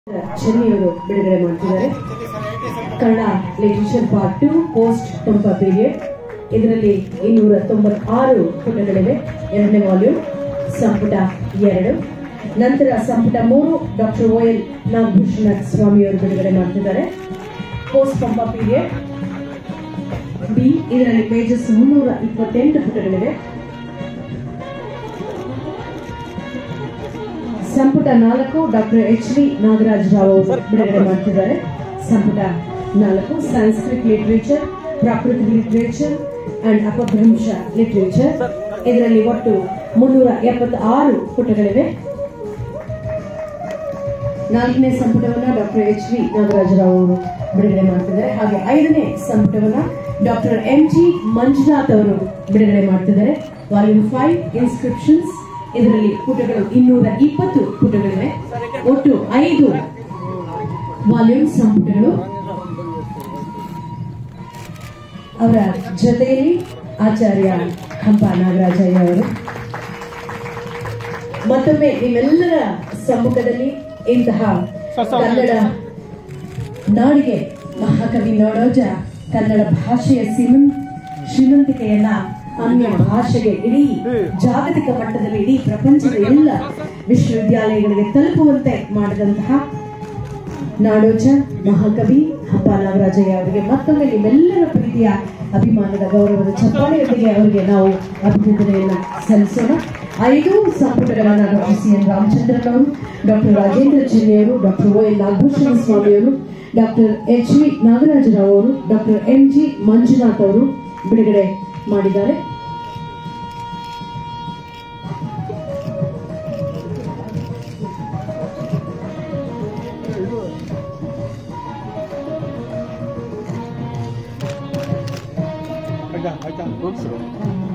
ಚೆನ್ನಿಯವರು ಬಿಡುಗಡೆ ಮಾಡ್ತಿದ್ದಾರೆ Kannada literature part two post Pampa period ಇದರಲ್ಲಿ ಇನ್ನೂರ ತೊಂಬತ್ತಾರು ಪುಟಗಳಿವೆ ಎರಡನೇ ವಾಲ್ಯೂಮ್ ಸಂಪುಟ ಎರಡು ನಂತರ ಸಂಪುಟ ಮೂರು ಡಾಕ್ಟರ್ ಓ ಎಲ್ ನಾಗಭೂಷಣ ಸ್ವಾಮಿಯವರು ಬಿಡುಗಡೆ ಮಾಡ್ತಿದ್ದಾರೆ ಪೋಸ್ಟ್ ಪಂಪ ಪೀರಿಯಡ್ ಬಿ ಇದರಲ್ಲಿ ಪೇಜಸ್ ಮುನ್ನೂರ ಇಪ್ಪತ್ತೆಂಟು ಪುಟಗಳಿವೆ ಸಂಪುಟ ನಾಲ್ಕು doctor H V Nagaraj Rao ಅವರು ಬಿಡುಗಡೆ ಮಾಡ್ತಿದ್ದಾರೆ ಸಂಪುಟ ನಾಲ್ಕು ಸಂಸ್ಕೃತ್ ಲಿಟರೇಚರ್ ಪ್ರಾಕೃತಿಕ ಲಿಟರೇಚರ್ ಅಂಡ್ ಅಪಭ್ರಂಶ ಲಿಟರೇಚರ್ ಇದರಲ್ಲಿ ಒಟ್ಟು ಮುನ್ನೂರ ಎಪ್ಪತ್ತಾರು ಪುಟಗಳಿವೆ ನಾಲ್ಕನೇ ಸಂಪುಟವನ್ನ doctor H V Nagaraj Rao ಅವರು ಬಿಡುಗಡೆ ಮಾಡ್ತಿದ್ದಾರೆ ಹಾಗೆ ಐದನೇ ಸಂಪುಟವನ್ನ ಡಾಕ್ಟರ್ ಎಂ ಜಿ ಮಂಜುನಾಥ್ ಅವರು ಬಿಡುಗಡೆ ಮಾಡ್ತಿದ್ದಾರೆ ವಾಲ್ಯೂಮ್ ಫೈವ್ ಇನ್ಸ್ಕ್ರಿಪ್ಷನ್ಸ್ ಇದರಲ್ಲಿ ಪುಟಗಳು ಇನ್ನೂರ ಇಪ್ಪತ್ತು ಪುಟಗಳಿವೆ ಒಟ್ಟು ಐದು ವಾಲ್ಯೂಮ್ ಸಂಪುಟಗಳು ಅವರ ಜೊತೆಯಲ್ಲಿ ಆಚಾರ್ಯ ಹಂಪ ನಾಗರಾಜಯ್ಯ ಅವರು ಮತ್ತೊಮ್ಮೆ ನಿಮ್ಮೆಲ್ಲರ ಸಮ್ಮುಖದಲ್ಲಿ ಇಂತಹ ಕನ್ನಡ ನಾಡಿಗೆ ಮಹಾಕವಿ ನಾಡೋಜ ಕನ್ನಡ ಭಾಷೆಯ ಶ್ರೀಮನ್ ಶ್ರೀಮಂತಿಕೆಯನ್ನ ಅನ್ಯ ಭಾಷೆಗೆ ಇಡೀ ಜಾಗತಿಕ ಮಟ್ಟದಲ್ಲಿ ಇಡೀ ಪ್ರಪಂಚದ ಎಲ್ಲ ವಿಶ್ವವಿದ್ಯಾಲಯಗಳಿಗೆ ತಲುಪುವಂತೆ ಮಾಡಿದಂತಹ ನಾಡೋಜ ಮಹಾಕವಿ ಹಬ್ಬ ನಾಗರಾಜಯ್ಯ ಅವರಿಗೆ ಮತ್ತೊಮ್ಮೆ ನಿಮ್ಮೆಲ್ಲರ ಪ್ರೀತಿಯ ಅಭಿಮಾನದ ಗೌರವದ ಚಪ್ಪಾಳೆಯೊಂದಿಗೆ ಅವರಿಗೆ ನಾವು ಅಭಿನಂದನೆಯನ್ನ ಸಲ್ಲಿಸೋಣ ಐದು ಸಂಪುಟಗಳನ್ನ ಡಾಕ್ಟರ್ ಸಿ ಎನ್ ರಾಮಚಂದ್ರನ್ ಅವರು ಡಾಕ್ಟರ್ ರಾಜೇಂದ್ರ ಚೆನ್ನಿಯವರು ಡಾಕ್ಟರ್ ಓ ಎನ್ ನಾಗಭೂಷಣ ಸ್ವಾಮಿಯವರು ಡಾಕ್ಟರ್ ಎಚ್ ವಿ ನಾಗರಾಜರಾವ್ ಅವರು ಡಾಕ್ಟರ್ ಎಂ ಜಿ ಮಂಜುನಾಥ್ ಅವರು ಬಿಡುಗಡೆ ಮಾಡಿದ್ದಾರೆ ಆಯ್ತಾ ಆಯ್ತಾ